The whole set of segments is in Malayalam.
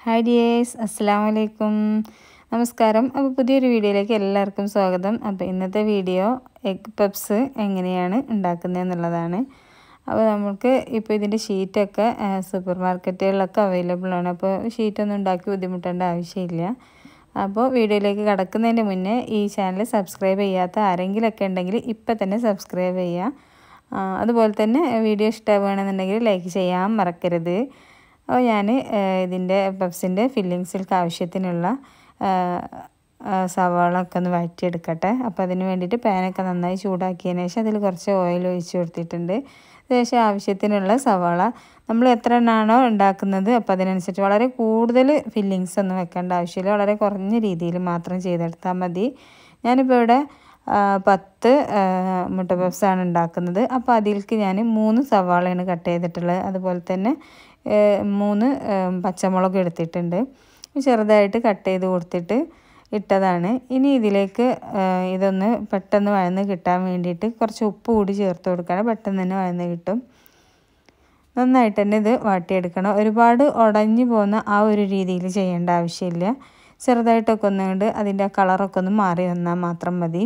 ഹായ് ഡിയേഴ്സ് അസ്സാം വലൈക്കും നമസ്കാരം അപ്പോൾ പുതിയൊരു വീഡിയോയിലേക്ക് എല്ലാവർക്കും സ്വാഗതം അപ്പോൾ ഇന്നത്തെ വീഡിയോ എഗ് പപ്സ് എങ്ങനെയാണ് ഉണ്ടാക്കുന്നതെന്നുള്ളതാണ് അപ്പോൾ നമുക്ക് ഇപ്പോൾ ഇതിൻ്റെ ഷീറ്റൊക്കെ സൂപ്പർ മാർക്കറ്റുകളിലൊക്കെ അവൈലബിൾ ആണ് അപ്പോൾ ഷീറ്റൊന്നും ഉണ്ടാക്കി ബുദ്ധിമുട്ടേണ്ട ആവശ്യമില്ല അപ്പോൾ വീഡിയോയിലേക്ക് കടക്കുന്നതിന് മുന്നേ ഈ ചാനൽ സബ്സ്ക്രൈബ് ചെയ്യാത്ത ആരെങ്കിലുമൊക്കെ ഉണ്ടെങ്കിൽ ഇപ്പം തന്നെ സബ്സ്ക്രൈബ് ചെയ്യുക അതുപോലെ തന്നെ വീഡിയോ ഇഷ്ടമാവുകയാണെന്നുണ്ടെങ്കിൽ ലൈക്ക് ചെയ്യാൻ മറക്കരുത് അപ്പോൾ ഞാൻ ഇതിൻ്റെ പപ്സിൻ്റെ ഫില്ലിങ്സിൽക്ക് ആവശ്യത്തിനുള്ള സവാള ഒക്കെ ഒന്ന് വഴറ്റിയെടുക്കട്ടെ അപ്പോൾ അതിന് വേണ്ടിയിട്ട് പാനൊക്കെ നന്നായി ചൂടാക്കിയതിന് ശേഷം അതിൽ കുറച്ച് ഓയിൽ ഒഴിച്ച് കൊടുത്തിട്ടുണ്ട് ശേഷം ആവശ്യത്തിനുള്ള സവാള നമ്മൾ എത്ര എണ്ണാണോ ഉണ്ടാക്കുന്നത് അപ്പോൾ അതിനനുസരിച്ച് വളരെ കൂടുതൽ ഫില്ലിങ്സ് ഒന്നും വെക്കേണ്ട ആവശ്യമില്ല വളരെ കുറഞ്ഞ രീതിയിൽ മാത്രം ചെയ്തെടുത്താൽ മതി ഞാനിപ്പോൾ ഇവിടെ പത്ത് മുട്ട പപ്സാണ് ഉണ്ടാക്കുന്നത് അപ്പോൾ അതിലേക്ക് ഞാൻ മൂന്ന് സവാളയാണ് കട്ട് ചെയ്തിട്ടുള്ളത് അതുപോലെ തന്നെ മൂന്ന് പച്ചമുളക് എടുത്തിട്ടുണ്ട് ചെറുതായിട്ട് കട്ട് ചെയ്ത് കൊടുത്തിട്ട് ഇട്ടതാണ് ഇനി ഇതിലേക്ക് ഇതൊന്ന് പെട്ടെന്ന് വഴന്ന് കിട്ടാൻ വേണ്ടിയിട്ട് കുറച്ച് ഉപ്പ് കൂടി ചേർത്ത് കൊടുക്കണം പെട്ടെന്ന് തന്നെ വഴന്ന് കിട്ടും നന്നായിട്ട് തന്നെ ഇത് വാട്ടിയെടുക്കണം ഒരുപാട് ഉടഞ്ഞു പോകുന്ന ആ ഒരു രീതിയിൽ ചെയ്യേണ്ട ആവശ്യമില്ല ചെറുതായിട്ടൊക്കെ ഒന്നുകൊണ്ട് അതിൻ്റെ ആ കളറൊക്കെ ഒന്ന് മാറി വന്നാൽ മാത്രം മതി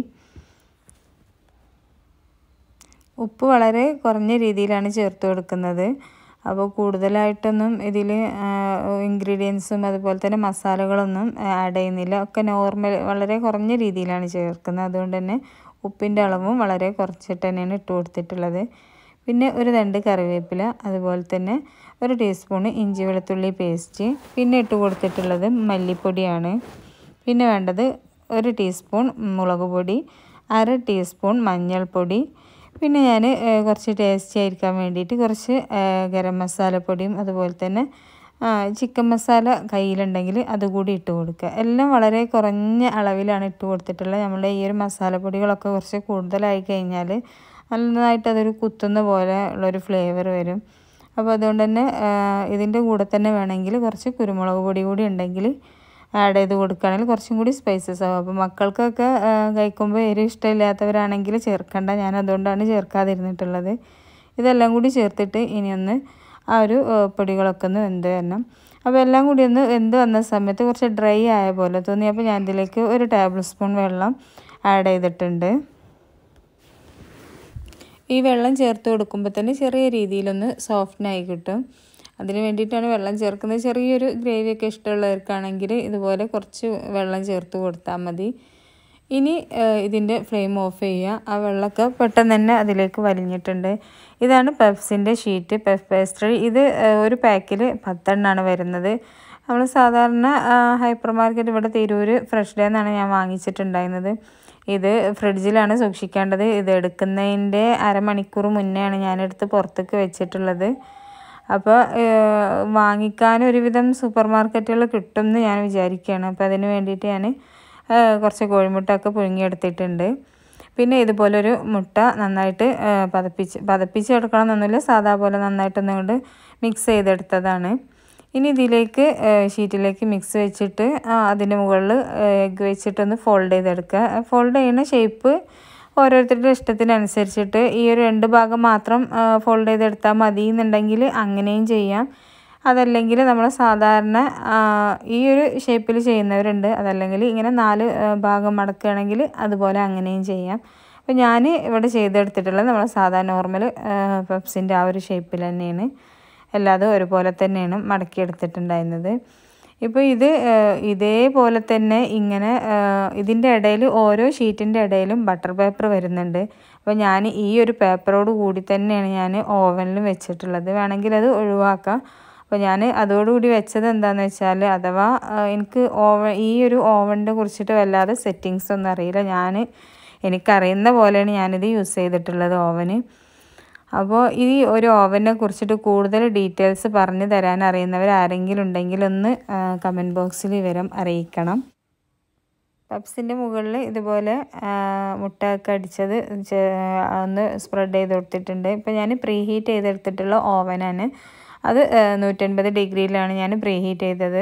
ഉപ്പ് വളരെ കുറഞ്ഞ രീതിയിലാണ് ചേർത്ത് കൊടുക്കുന്നത് അപ്പോൾ കൂടുതലായിട്ടൊന്നും ഇതിൽ ഇൻഗ്രീഡിയൻസും അതുപോലെ തന്നെ മസാലകളൊന്നും ആഡ് ചെയ്യുന്നില്ല ഒക്കെ നോർമൽ വളരെ കുറഞ്ഞ രീതിയിലാണ് ചേർക്കുന്നത് അതുകൊണ്ട് തന്നെ ഉപ്പിൻ്റെ അളവും വളരെ കുറച്ചിട്ട് തന്നെയാണ് ഇട്ട് കൊടുത്തിട്ടുള്ളത് പിന്നെ ഒരു രണ്ട് കറിവേപ്പില അതുപോലെ തന്നെ ഒരു ടീസ്പൂൺ ഇഞ്ചി വെളുത്തുള്ളി പേസ്റ്റ് പിന്നെ ഇട്ട് കൊടുത്തിട്ടുള്ളത് മല്ലിപ്പൊടിയാണ് പിന്നെ വേണ്ടത് ഒരു ടീസ്പൂൺ മുളക് പൊടി അര ടീസ്പൂൺ മഞ്ഞൾപ്പൊടി പിന്നെ ഞാൻ കുറച്ച് ടേസ്റ്റി ആയിരിക്കാൻ വേണ്ടിയിട്ട് കുറച്ച് ഗരം മസാലപ്പൊടിയും അതുപോലെ തന്നെ ചിക്കൻ മസാല കയ്യിലുണ്ടെങ്കിൽ അതുകൂടി ഇട്ട് കൊടുക്കുക എല്ലാം വളരെ കുറഞ്ഞ അളവിലാണ് ഇട്ട് കൊടുത്തിട്ടുള്ളത് നമ്മുടെ ഈ ഒരു മസാലപ്പൊടികളൊക്കെ കുറച്ച് കൂടുതലായി കഴിഞ്ഞാൽ നന്നായിട്ട് അതൊരു കുത്തുന്ന പോലെ ഉള്ളൊരു ഫ്ലേവർ വരും അപ്പോൾ അതുകൊണ്ട് തന്നെ ഇതിൻ്റെ കൂടെ തന്നെ വേണമെങ്കിൽ കുറച്ച് കുരുമുളക് പൊടി കൂടി ഉണ്ടെങ്കിൽ ആഡ് ചെയ്ത് കൊടുക്കുകയാണെങ്കിൽ കുറച്ചും കൂടി സ്പൈസസ് ആവും അപ്പോൾ മക്കൾക്കൊക്കെ കഴിക്കുമ്പോൾ എരിവ് ഇഷ്ടമില്ലാത്തവരാണെങ്കിൽ ചേർക്കണ്ട ഞാൻ അതുകൊണ്ടാണ് ചേർക്കാതിരുന്നിട്ടുള്ളത് ഇതെല്ലാം കൂടി ചേർത്തിട്ട് ഇനിയൊന്ന് ആ ഒരു പൊടികളൊക്കെ ഒന്ന് വെന്ത് വരണം അപ്പോൾ എല്ലാം കൂടി ഒന്ന് വെന്ത് വന്ന സമയത്ത് കുറച്ച് ഡ്രൈ ആയ പോലെ തോന്നി അപ്പോൾ ഞാൻ ഇതിലേക്ക് ഒരു ടേബിൾ സ്പൂൺ വെള്ളം ആഡ് ചെയ്തിട്ടുണ്ട് ഈ വെള്ളം ചേർത്ത് കൊടുക്കുമ്പോൾ തന്നെ ചെറിയ രീതിയിലൊന്ന് സോഫ്റ്റനായി കിട്ടും അതിന് വേണ്ടിയിട്ടാണ് വെള്ളം ചേർക്കുന്നത് ചെറിയൊരു ഗ്രേവിയൊക്കെ ഇഷ്ടമുള്ളവർക്കാണെങ്കിൽ ഇതുപോലെ കുറച്ച് വെള്ളം ചേർത്ത് കൊടുത്താൽ മതി ഇനി ഇതിൻ്റെ ഫ്ലെയിം ഓഫ് ചെയ്യുക ആ വെള്ളമൊക്കെ പെട്ടെന്ന് തന്നെ അതിലേക്ക് വലിഞ്ഞിട്ടുണ്ട് ഇതാണ് പെപ്സിൻ്റെ ഷീറ്റ് പെഫ് പേസ്ട്രി ഇത് ഒരു പാക്കിൽ പത്തെണ്ണമാണ് വരുന്നത് നമ്മൾ സാധാരണ ഹൈപ്പർ മാർക്കറ്റ് ഇവിടെ തിരൂർ ഫ്രഷ് ഡേ എന്നാണ് ഞാൻ വാങ്ങിച്ചിട്ടുണ്ടായിരുന്നത് ഇത് ഫ്രിഡ്ജിലാണ് സൂക്ഷിക്കേണ്ടത് ഇത് എടുക്കുന്നതിൻ്റെ അരമണിക്കൂർ മുന്നെയാണ് ഞാനെടുത്ത് പുറത്തേക്ക് വെച്ചിട്ടുള്ളത് അപ്പോൾ വാങ്ങിക്കാൻ ഒരുവിധം സൂപ്പർ മാർക്കറ്റുകൾ കിട്ടുമെന്ന് ഞാൻ വിചാരിക്കുകയാണ് അപ്പോൾ അതിന് വേണ്ടിയിട്ട് ഞാൻ കുറച്ച് കോഴിമുട്ടയൊക്കെ പുഴുങ്ങിയെടുത്തിട്ടുണ്ട് പിന്നെ ഇതുപോലൊരു മുട്ട നന്നായിട്ട് പതപ്പിച്ച് പതപ്പിച്ച് എടുക്കണം എന്നൊന്നുമില്ല സാധാ പോലെ നന്നായിട്ടൊന്നുകൊണ്ട് മിക്സ് ചെയ്തെടുത്തതാണ് ഇനി ഇതിലേക്ക് ഷീറ്റിലേക്ക് മിക്സ് വെച്ചിട്ട് അതിൻ്റെ മുകളിൽ എഗ്ഗ് വെച്ചിട്ടൊന്ന് ഫോൾഡ് ചെയ്തെടുക്കുക ഫോൾഡ് ചെയ്യുന്ന ഷേപ്പ് ഓരോരുത്തരുടെ ഇഷ്ടത്തിനനുസരിച്ചിട്ട് ഈ ഒരു രണ്ട് ഭാഗം മാത്രം ഫോൾഡ് ചെയ്തെടുത്താൽ മതി എന്നുണ്ടെങ്കിൽ അങ്ങനെയും ചെയ്യാം അതല്ലെങ്കിൽ നമ്മൾ സാധാരണ ഈ ഒരു ഷേപ്പിൽ ചെയ്യുന്നവരുണ്ട് അതല്ലെങ്കിൽ ഇങ്ങനെ നാല് ഭാഗം മടക്കുകയാണെങ്കിൽ അതുപോലെ അങ്ങനെയും ചെയ്യാം അപ്പോൾ ഞാൻ ഇവിടെ ചെയ്തെടുത്തിട്ടുള്ളത് നമ്മൾ സാധാരണ നോർമൽ പപ്സിൻ്റെ ആ ഒരു ഷേപ്പിൽ തന്നെയാണ് എല്ലാതും ഒരുപോലെ തന്നെയാണ് മടക്കിയെടുത്തിട്ടുണ്ടായിരുന്നത് ഇപ്പോൾ ഇത് ഇതേപോലെ തന്നെ ഇങ്ങനെ ഇതിൻ്റെ ഇടയിൽ ഓരോ ഷീറ്റിൻ്റെ ഇടയിലും ബട്ടർ പേപ്പർ വരുന്നുണ്ട് അപ്പോൾ ഞാൻ ഈ ഒരു പേപ്പറോട് കൂടി തന്നെയാണ് ഞാൻ ഓവനിൽ വെച്ചിട്ടുള്ളത് വേണമെങ്കിൽ അത് ഒഴിവാക്കാം അപ്പോൾ ഞാൻ അതോടുകൂടി വെച്ചത് എന്താണെന്ന് വെച്ചാൽ അഥവാ എനിക്ക് ഓവൻ ഈ ഒരു ഓവനിനെ കുറിച്ചിട്ട് വല്ലാതെ സെറ്റിങ്സ് ഒന്നും അറിയില്ല ഞാൻ എനിക്കറിയുന്ന പോലെയാണ് ഞാനിത് യൂസ് ചെയ്തിട്ടുള്ളത് ഓവന് അപ്പോൾ ഈ ഒരു ഓവനെ കുറിച്ചിട്ട് കൂടുതൽ ഡീറ്റെയിൽസ് പറഞ്ഞു തരാൻ അറിയുന്നവർ ആരെങ്കിലും ഉണ്ടെങ്കിൽ ഒന്ന് കമൻറ്റ് ബോക്സിൽ വിവരം അറിയിക്കണം പപ്സിൻ്റെ മുകളിൽ ഇതുപോലെ മുട്ട ഒക്കെ അടിച്ചത് ഒന്ന് സ്പ്രെഡ് ചെയ്ത് കൊടുത്തിട്ടുണ്ട് ഇപ്പോൾ ഞാൻ പ്രീ ഹീറ്റ് ചെയ്തെടുത്തിട്ടുള്ള ഓവനാണ് അത് നൂറ്റൻപത് ഡിഗ്രിയിലാണ് ഞാൻ പ്രീ ഹീറ്റ് ചെയ്തത്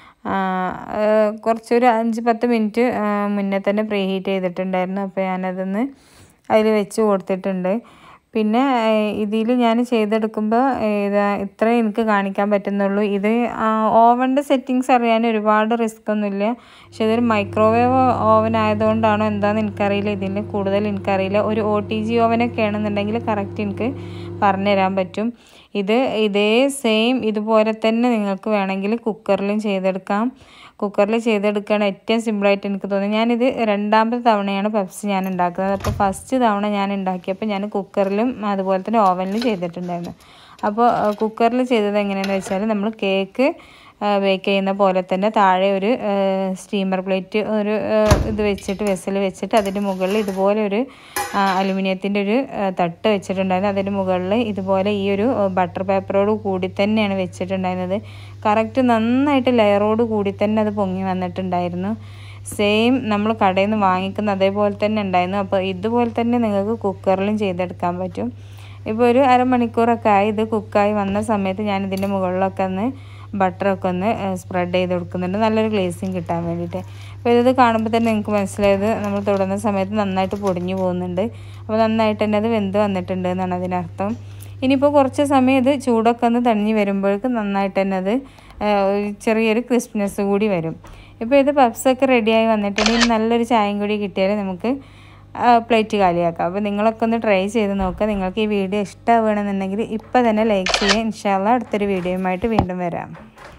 കുറച്ചൊരു അഞ്ച് പത്ത് മിനിറ്റ് മുന്നേ തന്നെ പ്രീ ഹീറ്റ് ചെയ്തിട്ടുണ്ടായിരുന്നു അപ്പോൾ ഞാനതൊന്ന് അതിൽ വെച്ച് കൊടുത്തിട്ടുണ്ട് പിന്നെ ഇതിൽ ഞാൻ ചെയ്തെടുക്കുമ്പോൾ ഇതാ ഇത്രേ എനിക്ക് കാണിക്കാൻ പറ്റുന്നുള്ളൂ ഇത് ഓവൻ്റെ സെറ്റിങ്സ് അറിയാൻ ഒരുപാട് റിസ്ക് ഒന്നുമില്ല പക്ഷെ ഇതൊരു മൈക്രോവേവ് ഓവൻ ആയതുകൊണ്ടാണോ എന്താണെന്ന് എനിക്കറിയില്ല ഇതിൽ കൂടുതൽ എനിക്കറിയില്ല ഒരു ഒ ടി ജി ഓവനൊക്കെ ആണെന്നുണ്ടെങ്കിൽ കറക്റ്റ് എനിക്ക് പറഞ്ഞുതരാൻ പറ്റും ഇത് ഇതേ സെയിം ഇതുപോലെ തന്നെ നിങ്ങൾക്ക് വേണമെങ്കിൽ കുക്കറിലും ചെയ്തെടുക്കാം കുക്കറിൽ ചെയ്തെടുക്കുകയാണ് ഏറ്റവും സിമ്പിളായിട്ട് എനിക്ക് തോന്നി ഞാനിത് രണ്ടാമത്തെ തവണയാണ് പെപ്സി ഞാൻ ഉണ്ടാക്കുന്നത് അപ്പോൾ ഫസ്റ്റ് തവണ ഞാൻ ഉണ്ടാക്കിയപ്പോൾ ഞാൻ കുക്കറിലും അതുപോലെ തന്നെ ഓവനിലും ചെയ്തിട്ടുണ്ടായിരുന്നു അപ്പോൾ കുക്കറിൽ ചെയ്തത് എങ്ങനെയാണെന്ന് വെച്ചാൽ നമ്മൾ കേക്ക് ബേക്ക് ചെയ്യുന്ന പോലെ തന്നെ താഴെ ഒരു സ്റ്റീമർ പ്ലേറ്റ് ഒരു ഇത് വെച്ചിട്ട് വെസൽ വെച്ചിട്ട് അതിൻ്റെ മുകളിൽ ഇതുപോലെ ഒരു അലുമിനിയത്തിൻ്റെ ഒരു തട്ട് വെച്ചിട്ടുണ്ടായിരുന്നു അതിൻ്റെ മുകളിൽ ഇതുപോലെ ഈ ഒരു ബട്ടർ പേപ്പറോട് കൂടി തന്നെയാണ് വെച്ചിട്ടുണ്ടായിരുന്നത് കറക്റ്റ് നന്നായിട്ട് ലെയറോട് കൂടി തന്നെ അത് പൊങ്ങി വന്നിട്ടുണ്ടായിരുന്നു സെയിം നമ്മൾ കടയിൽ നിന്ന് വാങ്ങിക്കുന്ന അതേപോലെ തന്നെ ഉണ്ടായിരുന്നു അപ്പോൾ ഇതുപോലെ തന്നെ നിങ്ങൾക്ക് കുക്കറിലും ചെയ്തെടുക്കാൻ പറ്റും ഇപ്പോൾ ഒരു അരമണിക്കൂറൊക്കെ ആയി ഇത് കുക്കായി വന്ന സമയത്ത് ഞാൻ ഇതിൻ്റെ മുകളിലൊക്കെ ഒന്ന് ബട്ടറൊക്കെ ഒന്ന് സ്പ്രെഡ് ചെയ്ത് കൊടുക്കുന്നുണ്ട് നല്ലൊരു ഗ്ലേസിങ് കിട്ടാൻ വേണ്ടിയിട്ട് അപ്പോൾ ഇത് കാണുമ്പോൾ തന്നെ നിങ്ങൾക്ക് മനസ്സിലായത് നമ്മൾ തുടർന്ന സമയത്ത് നന്നായിട്ട് പൊടിഞ്ഞു പോകുന്നുണ്ട് അപ്പോൾ നന്നായിട്ട് തന്നെ അത് വെന്ത് വന്നിട്ടുണ്ട് എന്നാണ് അതിനർത്ഥം ഇനിയിപ്പോൾ കുറച്ച് സമയം ഇത് ചൂടൊക്കെ ഒന്ന് തണിഞ്ഞ് വരുമ്പോഴേക്ക് നന്നായിട്ട് തന്നെ അത് ചെറിയൊരു ക്രിസ്പ്നെസ് കൂടി വരും ഇപ്പോൾ ഇത് പപ്സൊക്കെ റെഡിയായി വന്നിട്ടുണ്ടെങ്കിൽ നല്ലൊരു ചായയും കൂടി കിട്ടിയാൽ നമുക്ക് പ്ലേറ്റ് കാലിയാക്കാം അപ്പോൾ നിങ്ങളൊക്കെ ഒന്ന് ട്രൈ ചെയ്ത് നോക്കുക നിങ്ങൾക്ക് ഈ വീഡിയോ ഇഷ്ടമാവുകയാണെന്നുണ്ടെങ്കിൽ ഇപ്പോൾ തന്നെ ലൈക്ക് ചെയ്യുക ഇൻഷാല്ല അടുത്തൊരു വീഡിയോയുമായിട്ട് വീണ്ടും വരാം